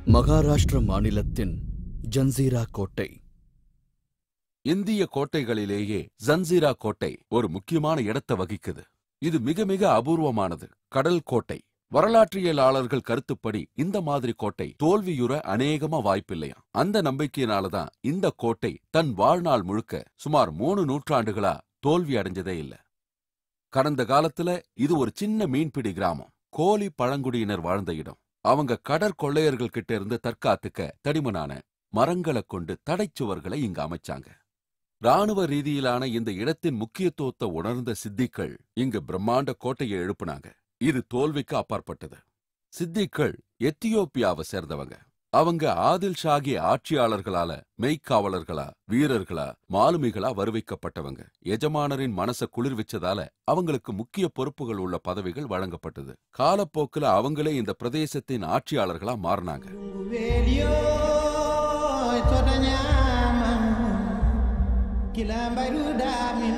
மகாராஷ்டிர மாநிலத்தின் ஜன்சீரா கோட்டை இந்திய கோட்டைகளிலேயே ஜன்சீரா கோட்டை ஒரு முக்கியமான இடத்தை வகிக்குது இது மிக மிக அபூர்வமானது கடல் கோட்டை வரலாற்றியலாளர்கள் கருத்துப்படி இந்த மாதிரி கோட்டை தோல்வியுற அநேகமா வாய்ப்பில்லையாம் அந்த நம்பிக்கையினாலதான் இந்த கோட்டை தன் வாழ்நாள் முழுக்க சுமார் மூணு நூற்றாண்டுகளா தோல்வி அடைஞ்சதே இல்ல கடந்த காலத்துல இது ஒரு சின்ன மீன்பிடி கிராமம் கோலி பழங்குடியினர் வாழ்ந்த இடம் அவங்க கடற்கொள்ளையர்கள் கிட்ட இருந்து தற்காத்துக்க தடிமனான மரங்களை கொண்டு தடைச்சுவர்களை இங்க அமைச்சாங்க ராணுவ ரீதியிலான இந்த இடத்தின் முக்கியத்துவத்தை உணர்ந்த சித்திகள் இங்கு பிரம்மாண்ட கோட்டையை எழுப்புனாங்க இது தோல்விக்கு அப்பாற்பட்டது சித்திகள் எத்தியோப்பியாவை சேர்ந்தவங்க அவங்க ஆதில் ஷாகி ஆட்சியாளர்களால மெய்க்காவலர்களா வீரர்களா மாலுமிகளா வருவிக்கப்பட்டவங்க எஜமானரின் மனச குளிர்விச்சதால அவங்களுக்கு முக்கிய பொறுப்புகள் உள்ள பதவிகள் வழங்கப்பட்டது காலப்போக்குல அவங்களே இந்த பிரதேசத்தின் ஆட்சியாளர்களா மாறினாங்க Welioy todanyama kilambaru damin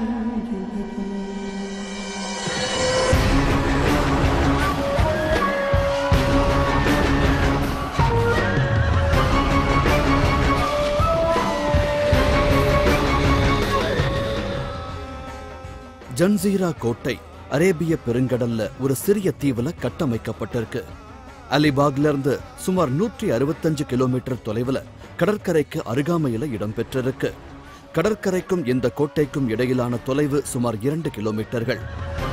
ஜன்சீரா கோட்டை அரேபிய பெருங்கடல்ல ஒரு சிறிய தீவுல கட்டமைக்கப்பட்டிருக்கு அலிபாக்ல இருந்து சுமார் நூற்றி அறுபத்தஞ்சு கிலோமீட்டர் தொலைவுல கடற்கரைக்கு அருகாமையில இடம்பெற்றிருக்கு கடற்கரைக்கும் இந்த கோட்டைக்கும் இடையிலான தொலைவு சுமார் இரண்டு கிலோமீட்டர்கள்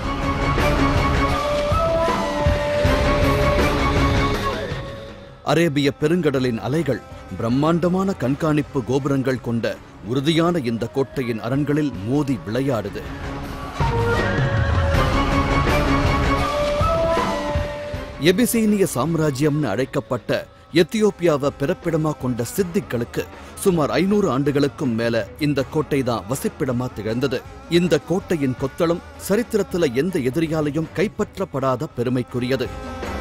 அரேபிய பெருங்கடலின் அலைகள் பிரம்மாண்டமான கண்காணிப்பு கோபுரங்கள் கொண்ட உறுதியான இந்த கோட்டையின் அரண்களில் மோதி விளையாடுது எபிசீனிய சாம்ராஜ்யம்னு அழைக்கப்பட்ட எத்தியோப்பியாவை பிறப்பிடமா கொண்ட சித்திகளுக்கு சுமார் ஐநூறு ஆண்டுகளுக்கும் மேல இந்த கோட்டை தான் வசிப்பிடமா திகழ்ந்தது இந்த கோட்டையின் கொத்தளம் சரித்திரத்துல எந்த எதிரியாலையும் கைப்பற்றப்படாத பெருமைக்குரியது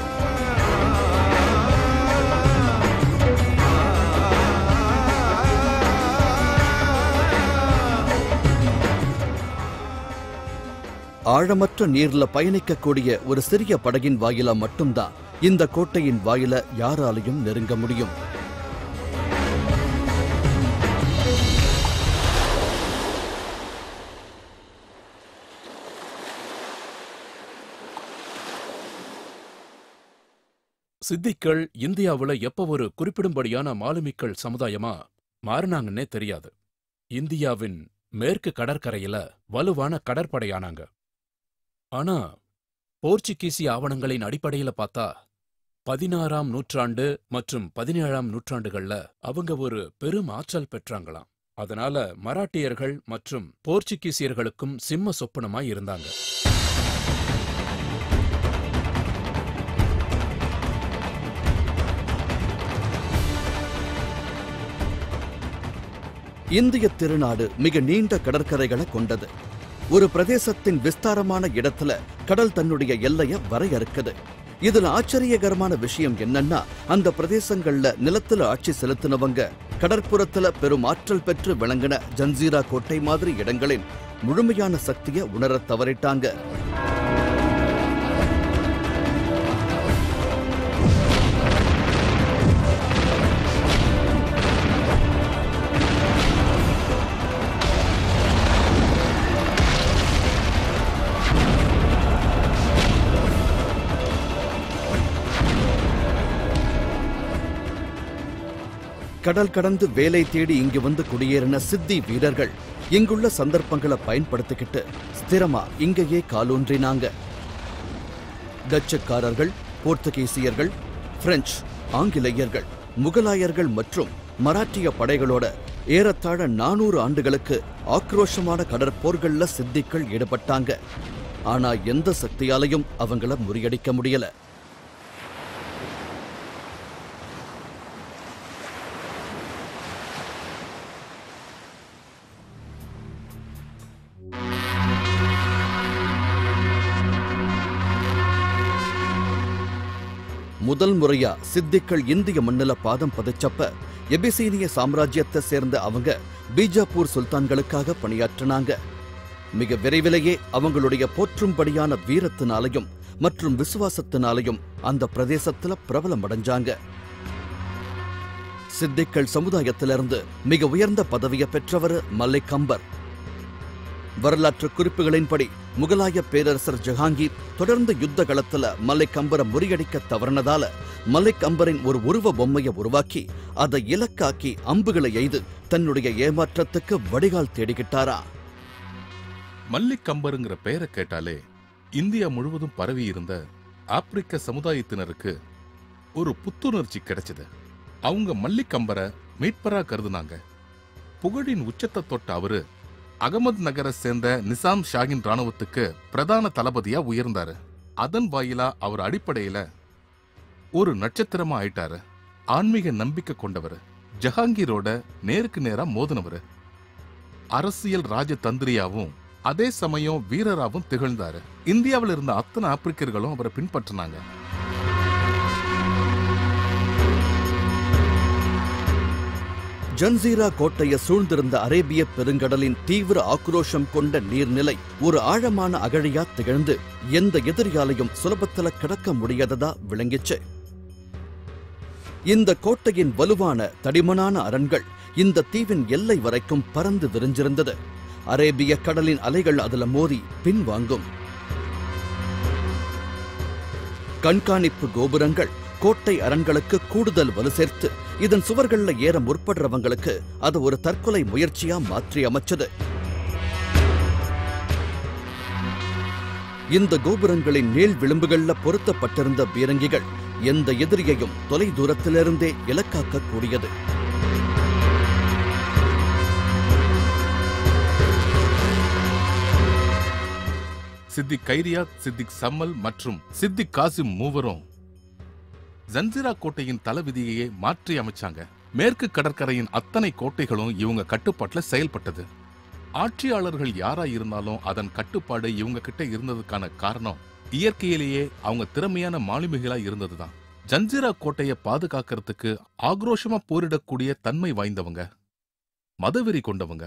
ஆழமற்ற நீர்ல பயணிக்கக்கூடிய ஒரு சிறிய படகின் வாயிலா மட்டும்தான் இந்த கோட்டையின் வாயில யாராலையும் நெருங்க முடியும் சித்திக்கள் இந்தியாவுல எப்ப ஒரு குறிப்பிடும்படியான மாலுமிக்கள் சமுதாயமா மாறினாங்கன்னே தெரியாது இந்தியாவின் மேற்கு கடற்கரையில வலுவான கடற்படையானாங்க ஆனா போர்ச்சுகீசிய ஆவணங்களின் அடிப்படையில பார்த்தா பதினாறாம் நூற்றாண்டு மற்றும் பதினேழாம் நூற்றாண்டுகள்ல அவங்க ஒரு பெரும் ஆற்றல் பெற்றாங்களாம் அதனால மராட்டியர்கள் மற்றும் போர்ச்சுகீசியர்களுக்கும் சிம்ம சொப்பனமாய் இருந்தாங்க இந்திய திருநாடு மிக நீண்ட கடற்கரைகளை கொண்டது ஒரு பிரதேசத்தின் விஸ்தாரமான இடத்துல கடல் தன்னுடைய எல்லைய வரையறுக்குது இதுல ஆச்சரியகரமான விஷயம் என்னன்னா அந்த பிரதேசங்கள்ல நிலத்துல ஆட்சி செலுத்தினவங்க கடற்புறத்துல பெரும் ஆற்றல் பெற்று விளங்கின ஜன்சீரா கோட்டை மாதிரி இடங்களின் முழுமையான சக்தியை உணரத் தவறிட்டாங்க கடல் கடந்து வேலை தேடி இங்கு வந்து குடியேறின சித்தி வீரர்கள் இங்குள்ள சந்தர்ப்பங்களை பயன்படுத்திக்கிட்டு ஸ்திரமா இங்கேயே காலூன்றினாங்க டச்சுக்காரர்கள் போர்த்துகீசியர்கள் பிரெஞ்சு ஆங்கிலேயர்கள் முகலாயர்கள் மற்றும் மராட்டிய படைகளோட ஏறத்தாழ நானூறு ஆண்டுகளுக்கு ஆக்ரோஷமான கடற்போர்கள்ல சித்திகள் ஈடுபட்டாங்க ஆனா எந்த சக்தியாலையும் அவங்கள முறியடிக்க முடியல முதல் முறையா சித்திகள் இந்திய மண்ணுல பாதம் பதிச்சப்ப எபிசீனிய சாம்ராஜ்யத்தை சேர்ந்த அவங்க பீஜாப்பூர் சுல்தான்களுக்காக பணியாற்றினாங்க மிக விரைவிலேயே அவங்களுடைய போற்றும்படியான வீரத்தினாலையும் மற்றும் விசுவாசத்தினாலையும் அந்த பிரதேசத்துல பிரபலம் அடைஞ்சாங்க சித்திக்கள் சமுதாயத்திலிருந்து மிக உயர்ந்த பதவியை பெற்றவர் மல்லிக் அம்பர் வரலாற்று குறிப்புகளின்படி முகலாய பேரரசர் ஜஹாங்கீர் தொடர்ந்து யுத்த களத்துல மல்லிக் அம்பரை முறியடிக்க தவறினதால மல்லிக் அம்பரின் ஒரு உருவ பொம்மையை உருவாக்கி அதை இலக்காக்கி அம்புகளை எய்து தன்னுடைய ஏமாற்றத்துக்கு வடிகால் தேடிக்கிட்டாரா மல்லிக் கம்பருங்கிற பெயரை கேட்டாலே இந்தியா முழுவதும் பரவி இருந்த ஆப்பிரிக்க சமுதாயத்தினருக்கு ஒரு புத்துணர்ச்சி கிடைச்சது அவங்க மல்லிக் கம்பரை மீட்பரா கருதுனாங்க புகழின் உச்சத்தை தொட்ட அவரு அகமது நகரை சேர்ந்த நிசாம் ஷாகின் ராணுவத்துக்கு பிரதான தளபதியா உயர்ந்தாரு அதன் வாயிலா அவர் அடிப்படையில ஒரு நட்சத்திரமா ஆயிட்டாரு ஆன்மீக நம்பிக்கை கொண்டவர் ஜஹாங்கீரோட நேருக்கு நேரா மோதினவர் அரசியல் ராஜதந்திரியாவும் அதே சமயம் வீரராவும் திகழ்ந்தாரு இந்தியாவில் இருந்த அத்தனை ஆப்பிரிக்கர்களும் அவரை பின்பற்றினாங்க ஜன்சீரா கோட்டையை சூழ்ந்திருந்த அரேபிய பெருங்கடலின் தீவிர ஆக்ரோஷம் கொண்ட நீர்நிலை ஒரு ஆழமான அகழியா திகழ்ந்து எந்த எதிரியாலையும் சுலபத்துல கடக்க முடியாததா விளங்கிச்சு இந்த கோட்டையின் வலுவான தடிமனான அரண்கள் இந்த தீவின் எல்லை வரைக்கும் பறந்து விரிஞ்சிருந்தது அரேபிய கடலின் அலைகள் அதுல மோதி பின்வாங்கும் கண்காணிப்பு கோபுரங்கள் கோட்டை அரண்களுக்கு கூடுதல் வலு சேர்த்து இதன் சுவர்கள்ல ஏற முற்படுறவங்களுக்கு அது ஒரு தற்கொலை முயற்சியா மாற்றி அமைச்சது இந்த கோபுரங்களின் நீள் விளிம்புகள்ல பொருத்தப்பட்டிருந்த பீரங்கிகள் எந்த எதிரியையும் தொலை தூரத்திலிருந்தே இலக்காக்க கூடியது சித்திக் கைரியாத் சித்திக் சம்மல் மற்றும் சித்திக் காசிம் மூவரும் ஜன்சிரா கோட்டையின் தளவிதியையே மாற்றி அமைச்சாங்க மேற்கு கடற்கரையின் அத்தனை கோட்டைகளும் இவங்க கட்டுப்பாட்டுல செயல்பட்டது ஆட்சியாளர்கள் யாரா இருந்தாலும் அதன் கட்டுப்பாடு இவங்க கிட்ட இருந்ததுக்கான காரணம் இயற்கையிலேயே அவங்க திறமையான மாலுமிகளா இருந்ததுதான் ஜன்சிரா கோட்டையை பாதுகாக்கிறதுக்கு ஆக்ரோஷமா போரிடக்கூடிய தன்மை வாய்ந்தவங்க மதவெறி கொண்டவங்க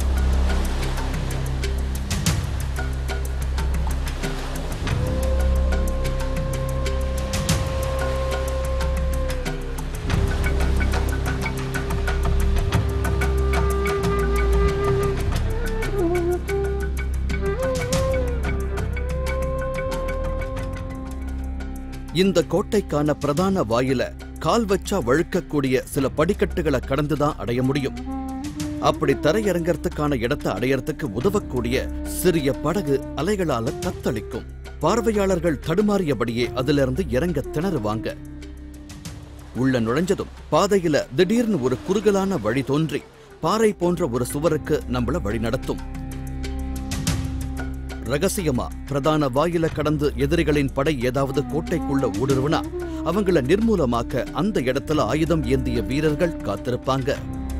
இந்த கோட்டைக்கான பிரதான வாயில கால் வச்சா வழுக்கக்கூடிய சில படிக்கட்டுகளை கடந்துதான் அடைய முடியும் அப்படி தரையிறங்கறதுக்கான இடத்தை அடையறதுக்கு உதவக்கூடிய சிறிய படகு அலைகளால தத்தளிக்கும் பார்வையாளர்கள் தடுமாறியபடியே அதிலிருந்து இறங்க திணறுவாங்க உள்ள நுழைஞ்சதும் பாதையில திடீர்னு ஒரு குறுகலான வழி தோன்றி பாறை போன்ற ஒரு சுவருக்கு நம்மள வழி நடத்தும் ரகசியமா பிரதான வாயில கடந்து எதிரிகளின் படை ஏதாவது கோட்டைக்குள்ள ஊடுருவினா அவங்கள நிர்மூலமாக்க அந்த இடத்துல ஆயுதம் ஏந்திய வீரர்கள் காத்திருப்பாங்க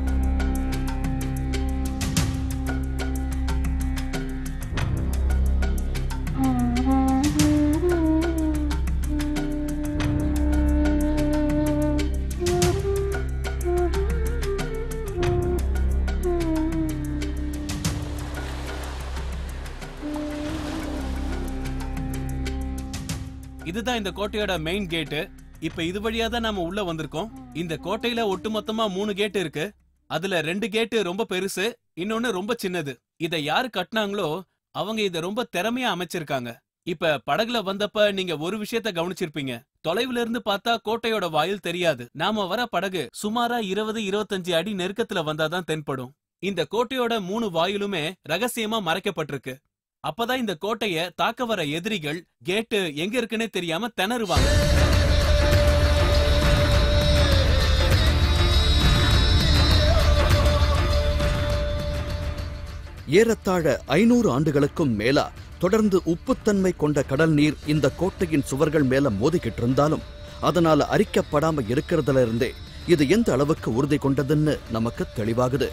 இதுதான் இந்த கோட்டையோட மெயின் கேட்டு இப்ப இது வழியா தான் நாம உள்ள வந்திருக்கோம் இந்த கோட்டையில ஒட்டுமொத்தமா மூணு கேட் இருக்கு அதுல ரெண்டு கேட்டு ரொம்ப பெருசு இன்னொன்னு ரொம்ப சின்னது இத யாரு கட்டினாங்களோ அவங்க இத ரொம்ப திறமையா அமைச்சிருக்காங்க இப்ப படகுல வந்தப்ப நீங்க ஒரு விஷயத்த கவனிச்சிருப்பீங்க தொலைவுல இருந்து பார்த்தா கோட்டையோட வாயில் தெரியாது நாம வர படகு சுமாரா இருபது இருபத்தஞ்சு அடி நெருக்கத்துல வந்தாதான் தென்படும் இந்த கோட்டையோட மூணு வாயிலுமே ரகசியமா மறைக்கப்பட்டிருக்கு அப்பதான் இந்த கோட்டைய தாக்க வர எதிரிகள் கேட்டு எங்க இருக்குன்னே தெரியாம திணறுவாங்க ஏறத்தாழ ஐநூறு ஆண்டுகளுக்கும் மேலா தொடர்ந்து உப்புத்தன்மை கொண்ட கடல் நீர் இந்த கோட்டையின் சுவர்கள் மேல மோதிக்கிட்டு இருந்தாலும் அதனால அரிக்கப்படாம இருக்கிறதுல இருந்தே இது எந்த அளவுக்கு உறுதி கொண்டதுன்னு நமக்கு தெளிவாகுது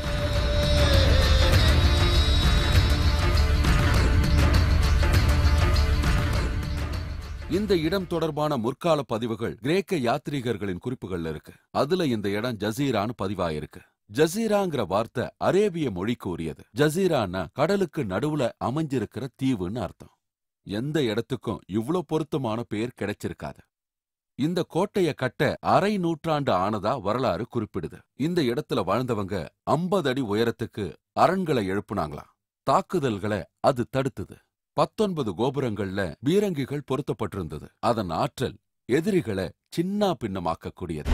இந்த இடம் தொடர்பான முற்கால பதிவுகள் கிரேக்க யாத்ரீகர்களின் குறிப்புகள்ல இருக்கு அதுல இந்த இடம் ஜசீரான்னு பதிவாயிருக்கு ஜசீராங்கிற வார்த்தை அரேபிய மொழிக்கு உரியது ஜசீரான்னா கடலுக்கு நடுவுல அமைஞ்சிருக்கிற தீவுன்னு அர்த்தம் எந்த இடத்துக்கும் இவ்ளோ பொருத்தமான பெயர் கிடைச்சிருக்காது இந்த கோட்டைய கட்ட அரை நூற்றாண்டு ஆனதா வரலாறு குறிப்பிடுது இந்த இடத்துல வாழ்ந்தவங்க 50 அடி உயரத்துக்கு அரண்களை எழுப்புனாங்களாம் தாக்குதல்களை அது தடுத்தது பத்தொன்பது கோபுரங்கள்ல பீரங்கிகள் பொருத்தப்பட்டிருந்தது அதன் ஆற்றல் எதிரிகளை சின்னா பின்னமாக்கக்கூடியது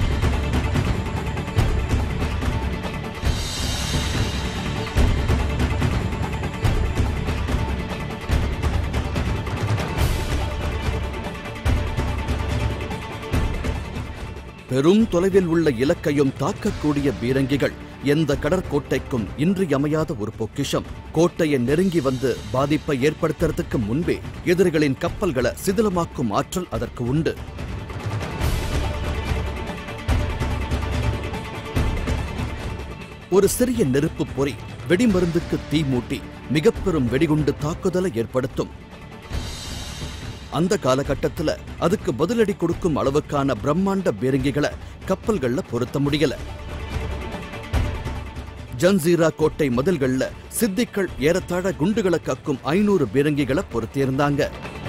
பெரும் தொலைவில் உள்ள இலக்கையும் தாக்கக்கூடிய பீரங்கிகள் எந்த கடற்கோட்டைக்கும் இன்றியமையாத ஒரு பொக்கிஷம் கோட்டையை நெருங்கி வந்து பாதிப்பை ஏற்படுத்துறதுக்கு முன்பே எதிரிகளின் கப்பல்களை சிதிலமாக்கும் ஆற்றல் அதற்கு உண்டு ஒரு சிறிய நெருப்பு பொறி வெடிமருந்துக்கு தீ மூட்டி மிகப்பெரும் வெடிகுண்டு தாக்குதலை ஏற்படுத்தும் அந்த காலகட்டத்துல அதுக்கு பதிலடி கொடுக்கும் அளவுக்கான பிரம்மாண்ட பீரங்கிகளை கப்பல்கள்ல பொருத்த முடியல ஜன்சீரா கோட்டை மதில்கள்ல சித்திக்கள் ஏறத்தாழ குண்டுகளை கக்கும் ஐநூறு பீரங்கிகளை பொருத்தியிருந்தாங்க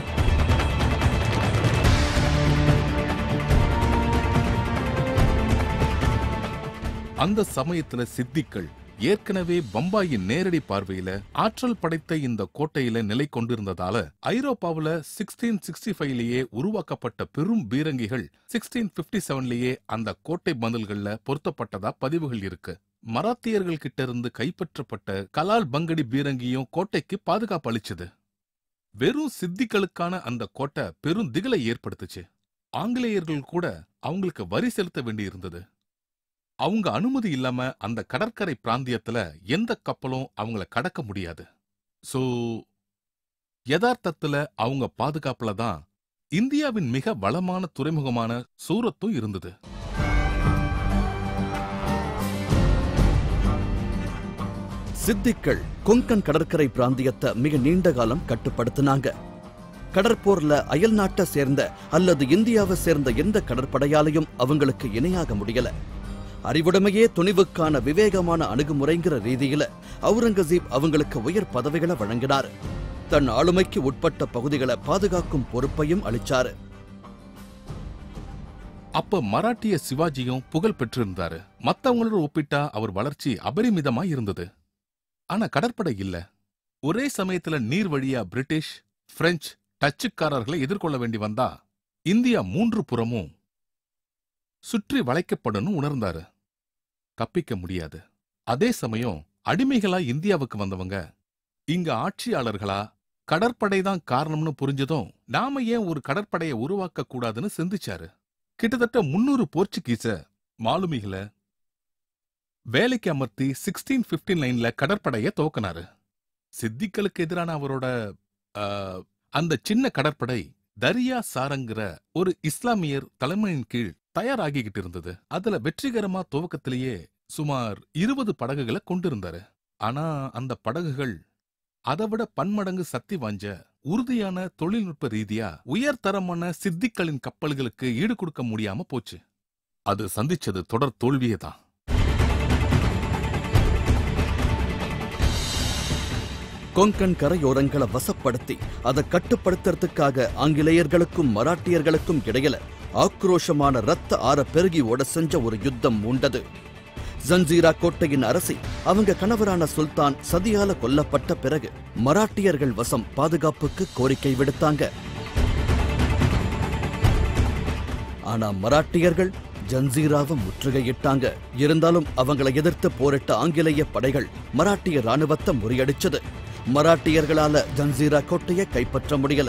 அந்த சமயத்துல சித்திக்கள் ஏற்கனவே பம்பாயின் நேரடி பார்வையில ஆற்றல் படைத்த இந்த கோட்டையில நிலை கொண்டிருந்ததால ஐரோப்பாவுல சிக்ஸ்டீன் சிக்ஸ்டி ஃபைவ்லயே உருவாக்கப்பட்ட பெரும் பீரங்கிகள் சிக்ஸ்டீன் பிப்டி செவன்லயே அந்த கோட்டை மதில்கள்ல பொருத்தப்பட்டதா பதிவுகள் இருக்கு மராத்தியர்கள் கிட்ட இருந்து கைப்பற்றப்பட்ட கலால் பங்கடி பீரங்கியும் கோட்டைக்கு பாதுகாப்பு அளிச்சது வெறும் சித்திகளுக்கான அந்த கோட்டை பெரும் திகிலை ஏற்படுத்துச்சு ஆங்கிலேயர்கள் கூட அவங்களுக்கு வரி செலுத்த வேண்டியிருந்தது அவங்க அனுமதி இல்லாம அந்த கடற்கரை பிராந்தியத்துல எந்த கப்பலும் அவங்கள கடக்க முடியாது சோ யதார்த்தத்துல அவங்க பாதுகாப்புல தான் இந்தியாவின் மிக வளமான துறைமுகமான சூரத்தும் இருந்தது சித்திக்கள் கொங்கன் கடற்கரை பிராந்தியத்தை மிக நீண்ட காலம் கட்டுப்படுத்தினாங்க கடற்போர்ல அயல் நாட்டை சேர்ந்த அல்லது இந்தியாவை சேர்ந்த எந்த கடற்படையாலையும் அவங்களுக்கு இணையாக முடியல அறிவுடைமையே துணிவுக்கான விவேகமான அணுகுமுறைங்கிற ரீதியில அவுரங்கசீப் அவங்களுக்கு உயர் பதவிகளை வழங்கினார் தன் ஆளுமைக்கு உட்பட்ட பகுதிகளை பாதுகாக்கும் பொறுப்பையும் அளிச்சாரு அப்ப மராட்டிய சிவாஜியும் புகழ் பெற்றிருந்தாரு மத்தவங்களோட ஒப்பிட்டா அவர் வளர்ச்சி அபரிமிதமா இருந்தது ஆனா கடற்படை இல்ல ஒரே சமயத்துல நீர் வழியா பிரிட்டிஷ் பிரெஞ்சு டச்சுக்காரர்களை எதிர்கொள்ள வேண்டி வந்தா இந்தியா மூன்று புறமும் சுற்றி வளைக்கப்படணும் உணர்ந்தாரு தப்பிக்க முடியாது அதே சமயம் அடிமைகளா இந்தியாவுக்கு வந்தவங்க இங்க ஆட்சியாளர்களா கடற்படை தான் காரணம்னு புரிஞ்சதும் நாம ஏன் ஒரு கடற்படையை உருவாக்க கூடாதுன்னு சிந்திச்சாரு கிட்டத்தட்ட முன்னூறு போர்ச்சுகீச மாலுமிகளை வேலைக்கு அமர்த்தி சிக்ஸ்டீன் பிப்டி நைன்ல கடற்படைய துவக்கினாரு சித்திகளுக்கு எதிரான அவரோட ஆ, அந்த சின்ன கடற்படை தரியா சாரங்கிற ஒரு இஸ்லாமியர் தலைமையின் கீழ் தயாராகிக்கிட்டு இருந்தது அதுல வெற்றிகரமா துவக்கத்திலேயே சுமார் இருபது படகுகளை கொண்டிருந்தாரு ஆனா அந்த படகுகள் அதைவிட பன்மடங்கு சக்தி வாஞ்ச உறுதியான தொழில்நுட்ப ரீதியா உயர்தரமான சித்திகளின் கப்பல்களுக்கு ஈடு கொடுக்க முடியாம போச்சு அது சந்திச்சது தொடர் தோல்வியே தான் கொங்கன் கரையோரங்களை வசப்படுத்தி அதை கட்டுப்படுத்துறதுக்காக ஆங்கிலேயர்களுக்கும் மராட்டியர்களுக்கும் இடையில ஆக்ரோஷமான ரத்த ஆற பெருகி ஓட செஞ்ச ஒரு யுத்தம் மூண்டது ஜன்சீரா கோட்டையின் அரசி அவங்க கணவரான சுல்தான் சதியால கொல்லப்பட்ட பிறகு மராட்டியர்கள் வசம் பாதுகாப்புக்கு கோரிக்கை விடுத்தாங்க ஆனா மராட்டியர்கள் ஜன்சீராவை முற்றுகையிட்டாங்க இருந்தாலும் அவங்களை எதிர்த்து போரிட்ட ஆங்கிலேய படைகள் மராட்டிய ராணுவத்தை முறியடிச்சது மராட்டியர்களால ஜன்சீரா கோட்டையை கைப்பற்ற முடியல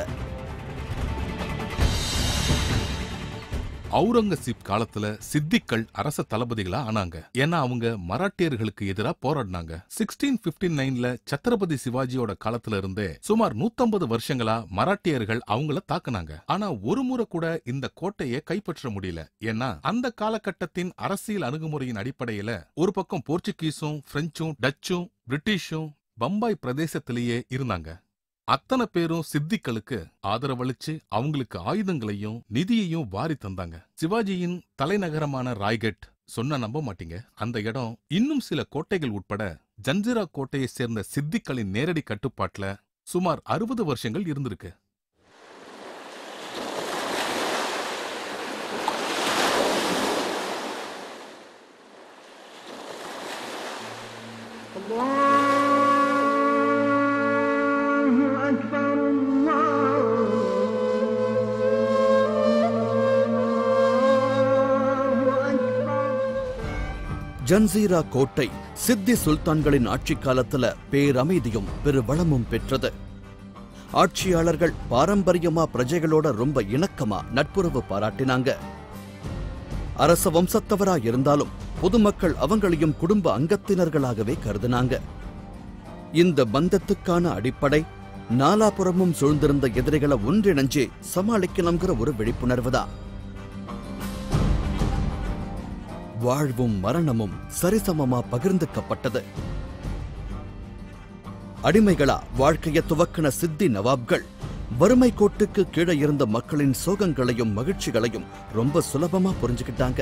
அவுரங்கசீப் காலத்துல சித்திகள் அரச தளபதிகளா ஆனாங்க ஏன்னா அவங்க மராட்டியர்களுக்கு எதிரா போராடினாங்க சிக்ஸ்டீன் பிப்டி நைன்ல சத்ரபதி சிவாஜியோட காலத்துல இருந்தே சுமார் 150 வருஷங்களா மராட்டியர்கள் அவங்கள தாக்குனாங்க ஆனா ஒரு முறை கூட இந்த கோட்டையை கைப்பற்ற முடியல ஏன்னா அந்த காலகட்டத்தின் அரசியல் அணுகுமுறையின் அடிப்படையில ஒரு பக்கம் போர்ச்சுகீஸும் பிரெஞ்சும் டச்சும் பிரிட்டிஷும் பம்பாய் பிரதேசத்திலேயே இருந்தாங்க அத்தனை பேரும் சித்திகளுக்கு ஆதரவளிச்சு அவங்களுக்கு ஆயுதங்களையும் நிதியையும் வாரி தந்தாங்க சிவாஜியின் தலைநகரமான ராய்கட் சொன்னா நம்ப மாட்டீங்க அந்த இடம் இன்னும் சில கோட்டைகள் உட்பட ஜன்சிரா கோட்டையை சேர்ந்த சித்திகளின் நேரடி கட்டுப்பாட்டுல சுமார் அறுபது வருஷங்கள் இருந்திருக்கு ஜன்சீரா கோட்டை சித்தி சுல்தான்களின் ஆட்சி காலத்துல பேரமைதியும் பெருவளமும் பெற்றது ஆட்சியாளர்கள் பாரம்பரியமா பிரஜைகளோட ரொம்ப இணக்கமா நட்புறவு பாராட்டினாங்க அரச வம்சத்தவரா இருந்தாலும் பொதுமக்கள் அவங்களையும் குடும்ப அங்கத்தினர்களாகவே கருதினாங்க இந்த பந்தத்துக்கான அடிப்படை நாலாபுறமும் சூழ்ந்திருந்த எதிரிகளை ஒன்றிணைஞ்சு சமாளிக்கணுங்கிற ஒரு விழிப்புணர்வு தான் வாழ்வும் மரணமும் சரிசமமா பகிர்ந்துக்கப்பட்டது அடிமைகளா வாழ்க்கைய துவக்கின சித்தி நவாப்கள் வறுமை கோட்டுக்கு கீழே இருந்த மக்களின் சோகங்களையும் மகிழ்ச்சிகளையும் ரொம்ப சுலபமா புரிஞ்சுக்கிட்டாங்க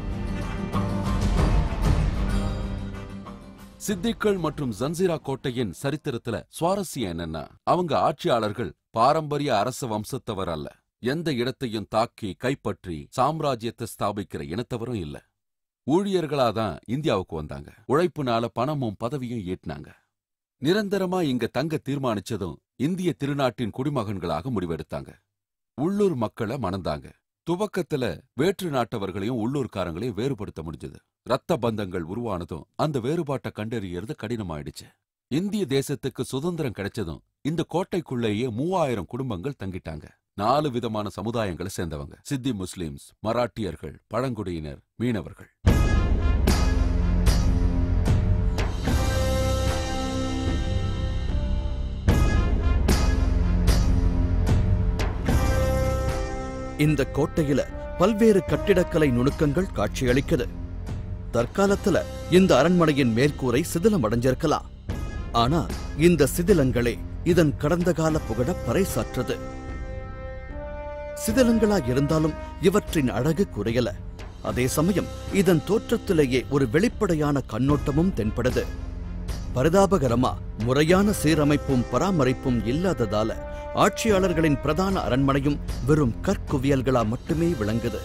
சித்திக்கள் மற்றும் ஜன்சிரா கோட்டையின் சரித்திரத்துல சுவாரஸ்யம் என்னன்னா அவங்க ஆட்சியாளர்கள் பாரம்பரிய அரச வம்சத்தவர் அல்ல எந்த இடத்தையும் தாக்கி கைப்பற்றி சாம்ராஜ்யத்தை ஸ்தாபிக்கிற இனத்தவரும் இல்ல ஊழியர்களாதான் இந்தியாவுக்கு வந்தாங்க உழைப்புனால பணமும் பதவியும் ஈட்டினாங்க நிரந்தரமா இங்க தங்க தீர்மானிச்சதும் இந்திய திருநாட்டின் குடிமகன்களாக முடிவெடுத்தாங்க உள்ளூர் மக்களை மணந்தாங்க துவக்கத்துல வேற்று நாட்டவர்களையும் உள்ளூர்காரங்களையும் வேறுபடுத்த முடிஞ்சது ரத்த பந்தங்கள் உருவானதும் அந்த வேறுபாட்டை கண்டறியறது கடினமாயிடுச்சு இந்திய தேசத்துக்கு சுதந்திரம் கிடைச்சதும் இந்த கோட்டைக்குள்ளேயே மூவாயிரம் குடும்பங்கள் தங்கிட்டாங்க நாலு விதமான சமுதாயங்களை சேர்ந்தவங்க சித்தி முஸ்லிம்ஸ் மராட்டியர்கள் பழங்குடியினர் மீனவர்கள் இந்த கோட்டையில பல்வேறு கட்டிடக்கலை நுணுக்கங்கள் காட்சியளிக்குது தற்காலத்துல இந்த அரண்மனையின் மேற்கூரை சிதிலம் அடைஞ்சிருக்கலாம் ஆனா இந்த சிதிலங்களே இதன் கடந்த கால புகழ பறைசாற்றது சிதிலங்களா இருந்தாலும் இவற்றின் அழகு குறையல அதே சமயம் இதன் தோற்றத்திலேயே ஒரு வெளிப்படையான கண்ணோட்டமும் தென்படுது பரிதாபகரமா முறையான சீரமைப்பும் பராமரிப்பும் இல்லாததால ஆட்சியாளர்களின் பிரதான அரண்மனையும் வெறும் கற்குவியல்களா மட்டுமே விளங்குது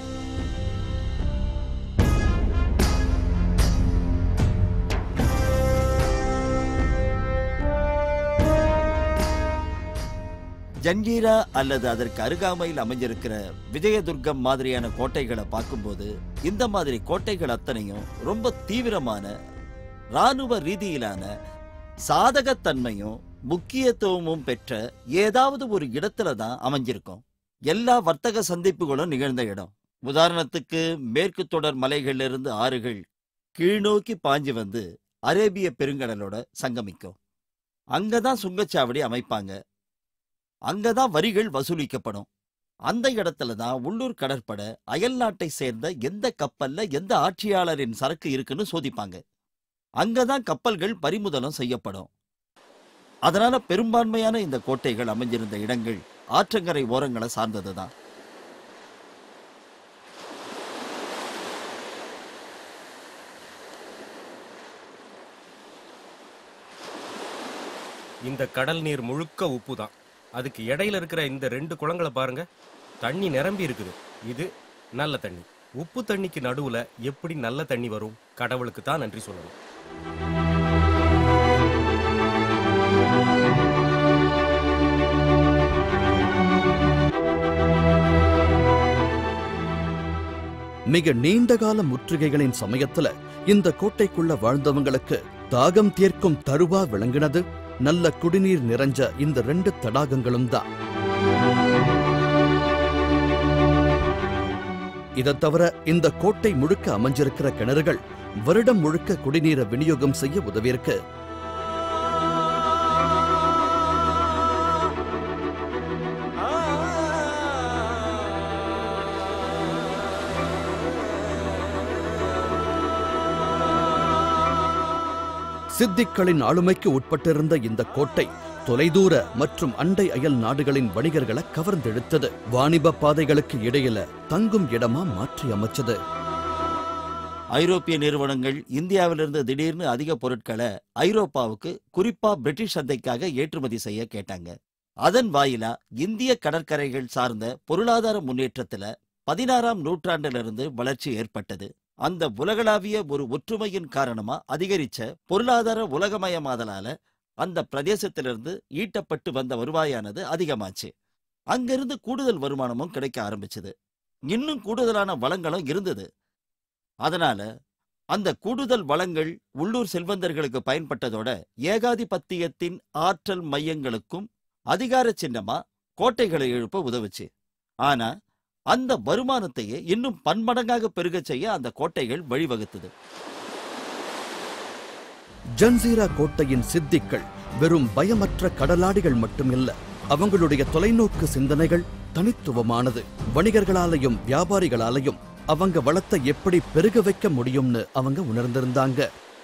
ஜஞ்சீரா அல்லது அதற்கு அருகாமையில் அமைஞ்சிருக்கிற விஜயதுர்கம் மாதிரியான கோட்டைகளை பார்க்கும்போது இந்த மாதிரி கோட்டைகள் அத்தனையும் ரொம்ப தீவிரமான ராணுவ ரீதியிலான சாதகத்தன்மையும் முக்கியத்துவமும் பெற்ற ஏதாவது ஒரு இடத்துல தான் அமைஞ்சிருக்கும் எல்லா வர்த்தக சந்திப்புகளும் நிகழ்ந்த இடம் உதாரணத்துக்கு மேற்கு தொடர் மலைகளிலிருந்து ஆறுகள் கீழ்நோக்கி பாஞ்சு வந்து அரேபிய பெருங்கடலோட சங்கமிக்கும் அங்கதான் சுங்கச்சாவடி அமைப்பாங்க அங்கதான் வரிகள் வசூலிக்கப்படும் அந்த இடத்துல தான் உள்ளூர் கடற்படை அயல் நாட்டை சேர்ந்த எந்த கப்பல்ல எந்த ஆட்சியாளரின் சரக்கு இருக்குன்னு சோதிப்பாங்க அங்கதான் கப்பல்கள் பறிமுதலும் செய்யப்படும் அதனால பெரும்பான்மையான இந்த கோட்டைகள் அமைஞ்சிருந்த இடங்கள் ஆற்றங்கரை ஓரங்களை சார்ந்ததுதான் இந்த கடல் நீர் முழுக்க உப்பு தான் அதுக்கு இடையில இருக்கிற இந்த ரெண்டு குளங்களை பாருங்க தண்ணி நிரம்பி இருக்குது இது நல்ல தண்ணி உப்பு தண்ணிக்கு நடுவுல எப்படி நல்ல தண்ணி வரும் கடவுளுக்கு தான் நன்றி சொல்லணும் மிக நீண்டகால முற்றுகைகளின் சமயத்துல இந்த கோட்டைக்குள்ள வாழ்ந்தவங்களுக்கு தாகம் தீர்க்கும் தருவா விளங்கினது நல்ல குடிநீர் நிறைஞ்ச இந்த ரெண்டு தடாகங்களும் தான் இதைத் தவிர இந்த கோட்டை முழுக்க அமைஞ்சிருக்கிற கிணறுகள் வருடம் முழுக்க குடிநீரை விநியோகம் செய்ய உதவியிருக்கு சித்திக்களின் ஆளுமைக்கு உட்பட்டிருந்த இந்த கோட்டை தொலைதூர மற்றும் அண்டை அயல் நாடுகளின் வணிகர்களை கவர்ந்தெடுத்தது வாணிப பாதைகளுக்கு இடையில தங்கும் இடமா மாற்றி அமைச்சது ஐரோப்பிய நிறுவனங்கள் இந்தியாவிலிருந்து திடீர்னு அதிக பொருட்களை ஐரோப்பாவுக்கு குறிப்பா பிரிட்டிஷ் சந்தைக்காக ஏற்றுமதி செய்ய கேட்டாங்க அதன் வாயிலா இந்திய கடற்கரைகள் சார்ந்த பொருளாதார முன்னேற்றத்துல பதினாறாம் நூற்றாண்டிலிருந்து வளர்ச்சி ஏற்பட்டது அந்த உலகளாவிய ஒரு ஒற்றுமையின் காரணமா அதிகரிச்ச பொருளாதார உலகமயமாதலால அந்த பிரதேசத்திலிருந்து ஈட்டப்பட்டு வந்த வருவாயானது அதிகமாச்சு அங்கிருந்து கூடுதல் வருமானமும் கிடைக்க ஆரம்பிச்சது இன்னும் கூடுதலான வளங்களும் இருந்தது அதனால அந்த கூடுதல் வளங்கள் உள்ளூர் செல்வந்தர்களுக்கு பயன்பட்டதோட ஏகாதிபத்தியத்தின் ஆற்றல் மையங்களுக்கும் அதிகார சின்னமா கோட்டைகளை எழுப்ப உதவுச்சு ஆனா அந்த வருமானத்தையே இன்னும் பன்மடங்காக பெருகச் செய்ய அந்த கோட்டைகள் வழிவகுத்தது ஜன்சீரா கோட்டையின் சித்திகள் வெறும் பயமற்ற கடலாடிகள் மட்டுமில்ல அவங்களுடைய தொலைநோக்கு சிந்தனைகள் தனித்துவமானது வணிகர்களாலையும் வியாபாரிகளாலையும் அவங்க வளத்தை எப்படி பெருக வைக்க முடியும்னு அவங்க உணர்ந்திருந்தாங்க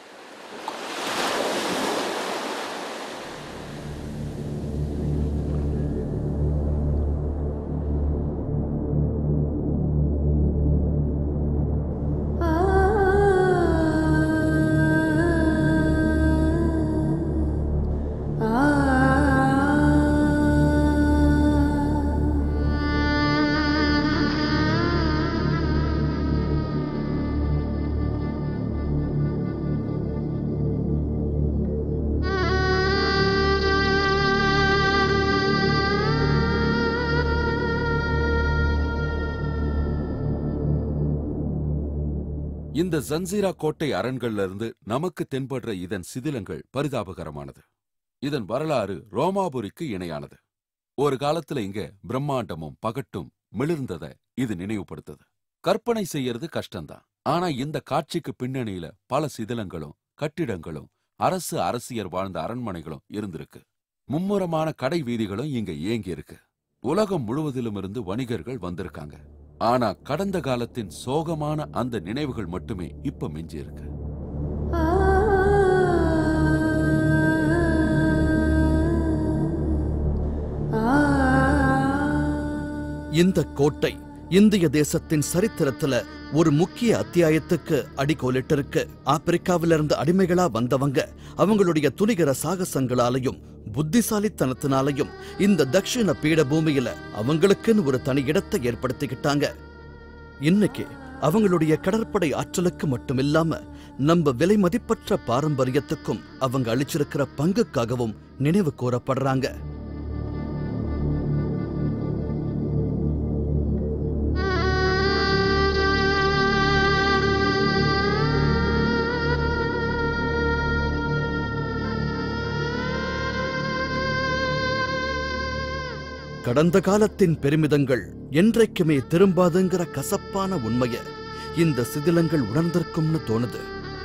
இந்த ஜன்சீரா கோட்டை அரண்கள்ல இருந்து நமக்கு தென்படுற இதன் சிதிலங்கள் பரிதாபகரமானது இதன் வரலாறு ரோமாபுரிக்கு இணையானது ஒரு காலத்துல இங்க பிரம்மாண்டமும் பகட்டும் மிளிர்ந்தத இது நினைவுபடுத்துது கற்பனை செய்யறது கஷ்டம்தான் ஆனா இந்த காட்சிக்கு பின்னணியில பல சிதிலங்களும் கட்டிடங்களும் அரசு அரசியர் வாழ்ந்த அரண்மனைகளும் இருந்திருக்கு மும்முரமான கடை வீதிகளும் இங்க இயங்கி இருக்கு உலகம் முழுவதிலும் இருந்து வணிகர்கள் வந்திருக்காங்க ஆனா கடந்த காலத்தின் சோகமான அந்த நினைவுகள் மட்டுமே இப்ப மிஞ்சி இருக்கு இந்த கோட்டை இந்திய தேசத்தின் சரித்திரத்துல ஒரு முக்கிய அத்தியாயத்துக்கு அடிக்கோலிட்டிருக்கு ஆப்பிரிக்காவிலிருந்து அடிமைகளா வந்தவங்க அவங்களுடைய துணிகர சாகசங்களாலையும் புத்திசாலித்தனத்தினாலையும் இந்த தக்ஷிண பீடபூமியில அவங்களுக்குன்னு ஒரு தனி இடத்தை ஏற்படுத்திக்கிட்டாங்க இன்னைக்கு அவங்களுடைய கடற்படை ஆற்றலுக்கு மட்டுமில்லாம நம்ம விலை மதிப்பற்ற பாரம்பரியத்துக்கும் அவங்க அளிச்சிருக்கிற பங்குக்காகவும் நினைவு கூறப்படுறாங்க கடந்த காலத்தின் பெருமிதங்கள் என்றைக்குமே திரும்பாதுங்கிற கசப்பான உண்மைய இந்த சிதிலங்கள் உணர்ந்திருக்கும்னு தோணுது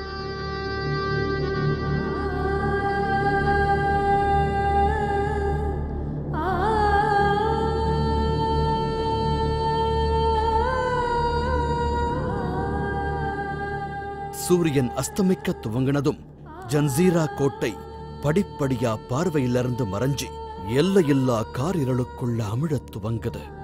சூரியன் அஸ்தமிக்க துவங்கினதும் ஜன்சீரா கோட்டை படிப்படியா பார்வையிலிருந்து மறைஞ்சி எல்லையில்லா காரிருளுக்குள்ள அமிழத் துவங்குது